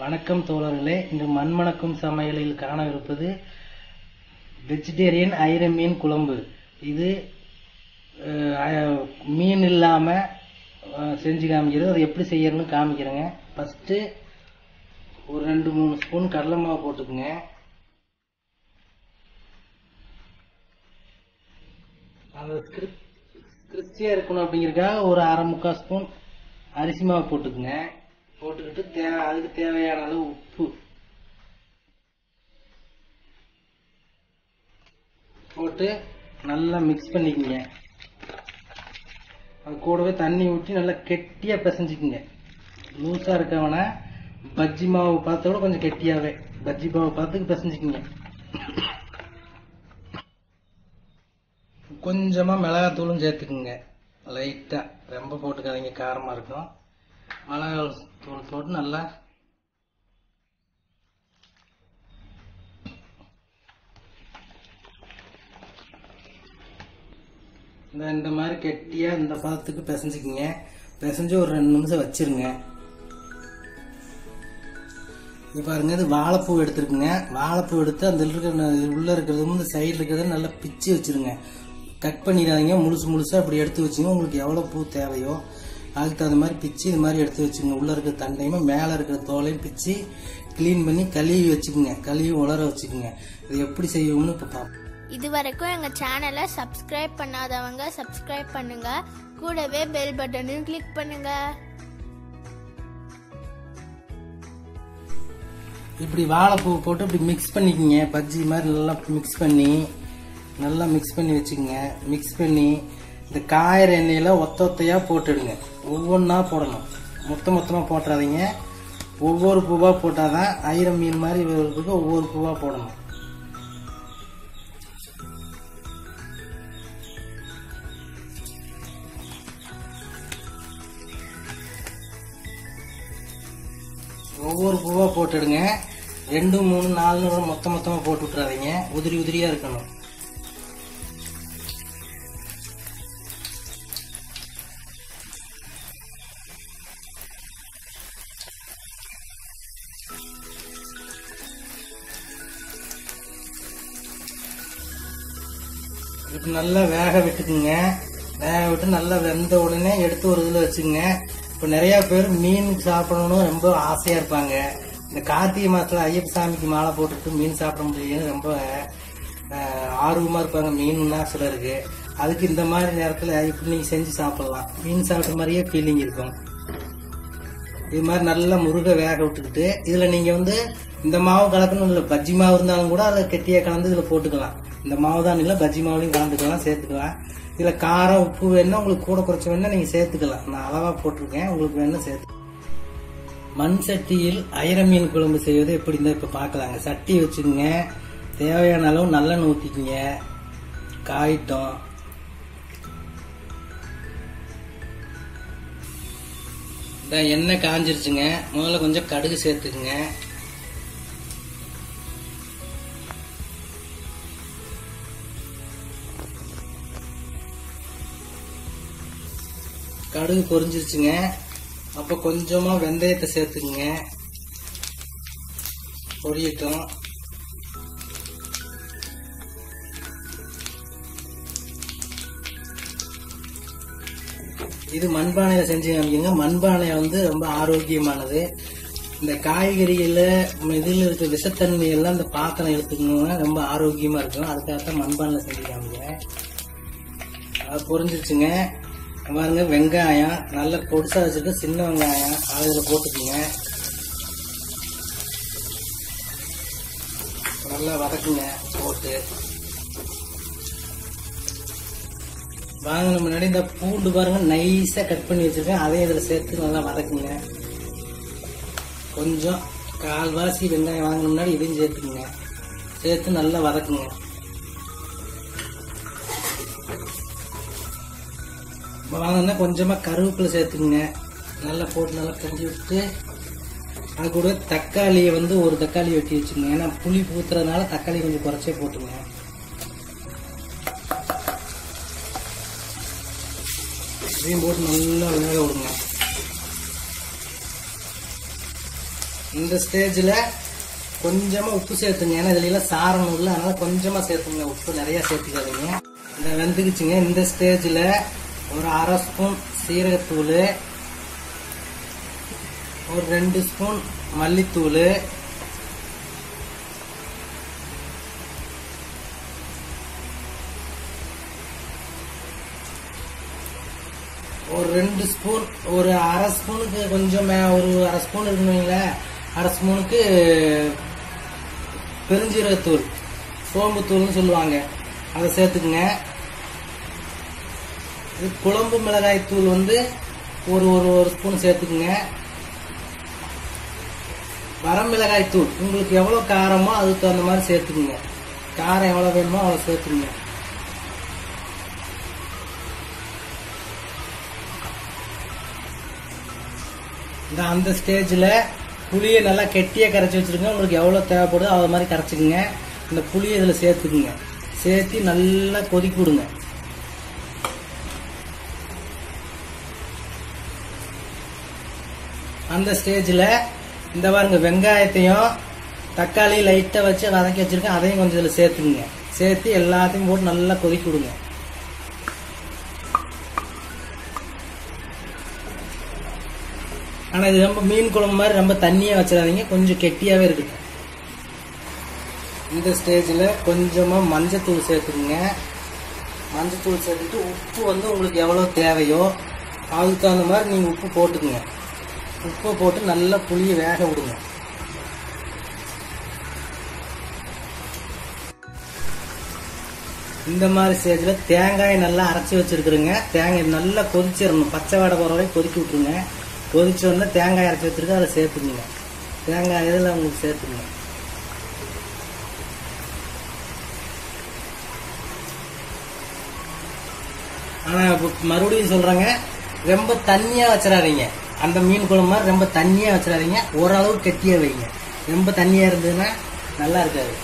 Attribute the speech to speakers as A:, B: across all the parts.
A: வணக்கம் தோழர்களே இன்று மண்மணக்கும் சமையலில் காணவிருப்பது வெஜிடேரியன் ஐர மீன் குழம்பு இது அஹ், அஹ், மீன் இல்லாமல் செஞ்சு காமிக்கிறது அது எப்படி செய்யறதுன்னு காமிக்கிறேங்க ஃபஸ்ட்டு ஒரு ரெண்டு மூணு ஸ்பூன் கடலை மாவு போட்டுக்குங்க அந்த கிறிஸ் கிறிஸ்பியாக இருக்கணும் அப்படிங்கிறதுக்காக ஒரு அரை முக்கால் ஸ்பூன் அரிசி மாவு போட்டுக்குங்க போட்டுக்கிட்டு தே அதுக்கு தேவையான அளவு உப்பு போட்டு நல்லா மிக்ஸ் பண்ணிக்கங்க அது கூடவே தண்ணி ஊற்றி நல்லா கெட்டியாக பிசைஞ்சிக்குங்க லூஸாக இருக்கவனா பஜ்ஜி மாவு பார்த்தோட கொஞ்சம் கெட்டியாகவே பஜ்ஜி மாவு பார்த்துக்கு பிசைஞ்சிக்குங்க கொஞ்சமாக மிளகாத்தூளும் சேர்த்துக்குங்க லைட்டாக ரொம்ப போட்டுக்காதீங்க காரமாக இருக்கும் மிளகாய் தூள் போட்டு நல்லா இந்த இந்த மாதிரி கெட்டியாக இந்த பதத்துக்கு பிசைஞ்சுக்குங்க பிசைஞ்சு ஒரு ரெண்டு நிமிஷம் வச்சிருங்க இது பாருங்க இது வாழைப்பூ எடுத்துருக்குங்க வாழைப்பூ எடுத்து அந்த இருக்கிற உள்ள இருக்கிறது இந்த சைடில் இருக்கிறத நல்லா பிச்சு வச்சிருங்க கட் பண்ணிடாதீங்க முழுசு முழுசா அப்படி எடுத்து வச்சுங்க உங்களுக்கு எவ்வளோ பூ தேவையோ அதுக்கு தகுந்த மாதிரி பிச்சு இது மாதிரி எடுத்து வச்சுங்க உள்ள இருக்கிற தண்டையுமே மேலே இருக்கிற தோலையும் பிச்சு க்ளீன் பண்ணி கழுவி வச்சுக்கோங்க கழுவி உலர வச்சுக்கோங்க இது எப்படி செய்வோம்னு இப்போ பார்ப்போம்
B: இது வரைக்கும் எங்கள் சேனலை சப்ஸ்கிரைப் பண்ணாதவங்க சப்ஸ்கிரைப் பண்ணுங்க கூடவே பெல் பட்டனையும் கிளிக் பண்ணுங்க
A: இப்படி வாழைப்பூ போட்டு இப்படி மிக்ஸ் பண்ணிக்கங்க பஜ்ஜி மாதிரி நல்லா மிக்ஸ் பண்ணி நல்லா மிக்ஸ் பண்ணி வச்சுக்கோங்க மிக்ஸ் பண்ணி இந்த காயிற எண்ணெயில் ஒத்த ஒத்தையாக போட்டுடுங்க ஒவ்வொன்றா போடணும் மொத்த மொத்தமாக போட்டுறாதீங்க ஒவ்வொரு பூவாக போட்டால் தான் ஐரம் மீன் மாதிரி வருவதுக்கு ஒவ்வொரு பூவாக போடணும் ஒவ்வொரு பூவா போட்டுடுங்க ரெண்டு மூணு நாலு கூட மொத்த மொத்தமா போட்டு விட்டுறாதீங்க உதிரி உதிரியா இருக்கணும் இப்படி நல்லா வேக விட்டுக்குங்க வேக விட்டு நல்லா வெந்த உடனே எடுத்து ஒரு இதில் வச்சுக்கோங்க இப்போ நிறைய பேர் மீன் சாப்பிடணும்னு ரொம்ப ஆசையா இருப்பாங்க இந்த கார்த்திகை மாசத்துல ஐயப்ப சாமிக்கு மாலை போட்டுட்டு மீன் சாப்பிட முடியும்னு ரொம்ப அஹ், ஆர்வமா இருப்பாங்க மீன்னா சிலருக்கு அதுக்கு இந்த மாதிரி நேரத்தில் இப்படி நீங்க செஞ்சு சாப்பிடலாம் மீன் சாப்பிட்ட மாதிரியே ஃபீலிங் இருக்கும் இது மாதிரி நல்லா முருக வேக விட்டுக்கிட்டு இதுல நீங்க வந்து இந்த மாவு கலக்கணும் இல்ல பஜ்ஜி மாவு இருந்தாலும் கூட அதை கெட்டியா கலந்து இதுல போட்டுக்கலாம் இந்த மாவு தான் இல்ல பஜ்ஜி மாவுலையும் கலந்துக்கலாம் சேர்த்துக்கலாம் இதுல காரம் உப்பு வேணும்னா உங்களுக்கு கூட குறைச்ச வேணா நீங்க சேர்த்துக்கலாம் நான் அளவா போட்டிருக்கேன் உங்களுக்கு வேணா சேர்த்து மண் சட்டியில் ஐர மீன் குழம்பு செய்வது எப்படி இருந்தா இப்ப பாக்கலாங்க சட்டி வச்சுக்கோங்க தேவையான அளவு நல்லெண்ணெய் ஊத்திக்கங்க காயிட்டம் இந்த எண்ணெய் காஞ்சிருச்சுங்க முதல்ல கொஞ்சம் கடுகு சேர்த்துக்குங்க கடுகு பொரிஞ்சிருச்சுங்க அப்போ கொஞ்சமா வெந்தயத்தை சேர்த்துக்குங்க பொரியட்டும் இது மண்பானையில செஞ்சு காமிக்கங்க மண்பானை வந்து ரொம்ப ஆரோக்கியமானது இந்த காய்கறிகள்ல இதில் இருக்க விஷத்தன்மை எல்லாம் இந்த பாத்திரம் எடுத்துக்கணும்னா ரொம்ப ஆரோக்கியமா இருக்கும் அதுக்காகத்தான் மண்பானையில செஞ்சு காமிக்கிறேன் அது பொரிஞ்சிருச்சுங்க பாருங்க வெங்காயம் நல்ல பொடிசா வச்சுட்டு சின்ன வெங்காயம் அதில் போட்டுக்குங்க நல்லா வதக்குங்க போட்டு வாங்கின முன்னாடி இந்த பூண்டு பாருங்க நைஸா கட் பண்ணி வச்சிருக்கேன் அதையும் இதில் சேர்த்து நல்லா வதக்குங்க கொஞ்சம் கால்வாசி வெங்காயம் வாங்கின முன்னாடி இதையும் சேர்த்துக்குங்க சேர்த்து நல்லா வதக்குங்க வாங்கினா கொஞ்சமா கருவேப்பிலை சேர்த்துக்குங்க நல்லா போட்டு நல்லா கஞ்சி விட்டு அது கூட தக்காளியை வந்து ஒரு தக்காளி வெட்டி வச்சுக்கோங்க ஏன்னா புளி ஊத்துறதுனால தக்காளி கொஞ்சம் குறைச்சே போட்டுங்க இதையும் போட்டு நல்லா வேக விடுங்க இந்த ஸ்டேஜில் கொஞ்சமாக உப்பு சேர்த்துங்க ஏன்னா இதுல எல்லாம் சாரம் இல்லை அதனால கொஞ்சமாக சேர்த்துங்க உப்பு நிறைய சேர்த்துக்காதீங்க இந்த வெந்துக்குச்சுங்க இந்த ஸ்டேஜில் ஒரு அரை ஸ்பூன் சீரகத்தூள் ஒரு ரெண்டு ஸ்பூன் மல்லித்தூள் ஒரு ரெண்டு ஸ்பூன் ஒரு அரை ஸ்பூனுக்கு கொஞ்சம் மே- ஒரு அரை ஸ்பூன் இருக்குங்களேன் அரை ஸ்பூனுக்கு பெருஞ்சீரகத்தூள் சோம்புத்தூள்னு சொல்லுவாங்க அதை சேர்த்துக்குங்க இது குழம்பு மிளகாய் தூள் வந்து ஒரு ஒரு ஒரு ஸ்பூன் சேர்த்துக்குங்க வரமிளகாய் தூள் உங்களுக்கு எவ்வளோ காரமோ அதுக்கு தகுந்த மாதிரி சேர்த்துக்குங்க காரம் எவ்வளோ வேணுமோ அவ்வளோ சேர்த்துக்குங்க இந்த அந்த ஸ்டேஜில் புளியை நல்லா கெட்டியாக கரைச்சி வச்சிருங்க உங்களுக்கு எவ்வளோ தேவைப்படுதோ அது மாதிரி கரைச்சிக்குங்க இந்த புளியை இதில் சேர்த்துக்குங்க சேர்த்து நல்லா கொதிக்க விடுங்க அந்த ஸ்டேஜில் இந்த பாருங்க வெங்காயத்தையும் தக்காளி லைட்டாக வச்சு வதக்கி வச்சிருக்கேன் அதையும் கொஞ்சம் இதில் சேர்த்துக்குங்க சேர்த்து எல்லாத்தையும் போட்டு நல்லா கொதிக்க விடுங்க ஆனால் இது ரொம்ப மீன் குழம்பு மாதிரி ரொம்ப தண்ணியாக வச்சிடாதீங்க கொஞ்சம் கெட்டியாகவே இருக்கட்டும் இந்த ஸ்டேஜில் கொஞ்சமாக மஞ்சத்தூள் சேர்த்துக்குங்க மஞ்சத்தூள் சேர்த்துட்டு உப்பு வந்து உங்களுக்கு எவ்வளோ தேவையோ அதுக்கு தகுந்த மாதிரி நீங்கள் உப்பு போட்டுக்குங்க உப்பை போட்டு நல்லா புளியை வேக விடுங்க இந்த மாதிரி ஸ்டேஜில் தேங்காயை நல்லா அரைச்சி வச்சிருக்கிறேங்க தேங்காய் நல்லா கொதிச்சிடணும் பச்சை வாடை போகிற வரைக்கும் கொதிக்க விட்ருங்க கொதிச்சு வந்தா தேங்காய் அரைச்சி வச்சிருக்க அதில் சேர்த்துக்குங்க தேங்காய் இதில் உங்களுக்கு சேர்த்துக்குங்க ஆனால் இப்போ மறுபடியும் சொல்கிறேங்க ரொம்ப தண்ணியாக வச்சிடாதீங்க அந்த மீன் குழம்பு மாதிரி ரொம்ப தண்ணியாக வச்சிடாதீங்க ஓரளவு கெட்டியாக வைங்க ரொம்ப தண்ணியாக இருந்ததுன்னா நல்லா இருக்காது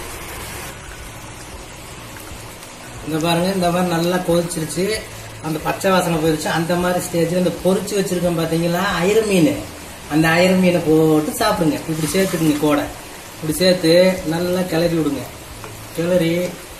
A: இந்த பாருங்க இந்த மாதிரி நல்லா கொதிச்சிருச்சு அந்த பச்சை வாசனை போயிருச்சு அந்த மாதிரி ஸ்டேஜில் இந்த பொரிச்சு வச்சிருக்கோம் பார்த்தீங்களா அயிர மீன் அந்த அயிர மீனை போட்டு சாப்பிடுங்க இப்படி சேர்த்துக்குங்க கூட இப்படி சேர்த்து நல்லா கிளறி விடுங்க கிளறி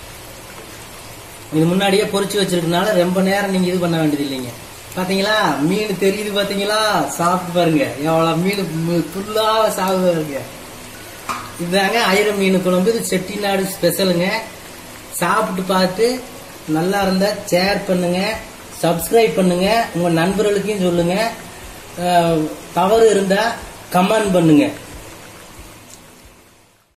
A: இது முன்னாடியே பொரிச்சு வச்சிருக்கனால ரொம்ப நேரம் நீங்க இது பண்ண வேண்டியது இல்லைங்க பாத்தீங்களா மீன் தெரியுது பாத்தீங்களா சாப்பிட்டு பாருங்க எவ்வளவு மீன் மு- துள்ளா சாப்பிட்டு பாருங்க இதுதாங்க ஆயிரம் மீன் குழம்பு இது செட்டிநாடு ஸ்பெஷலுங்க சாப்பிட்டு பார்த்து நல்லா இருந்தா ஷேர் பண்ணுங்க சப்ஸ்கிரைப் பண்ணுங்க உங்க நண்பர்களுக்கும் சொல்லுங்க அஹ், தவறு இருந்தா கமெண்ட் பண்ணுங்க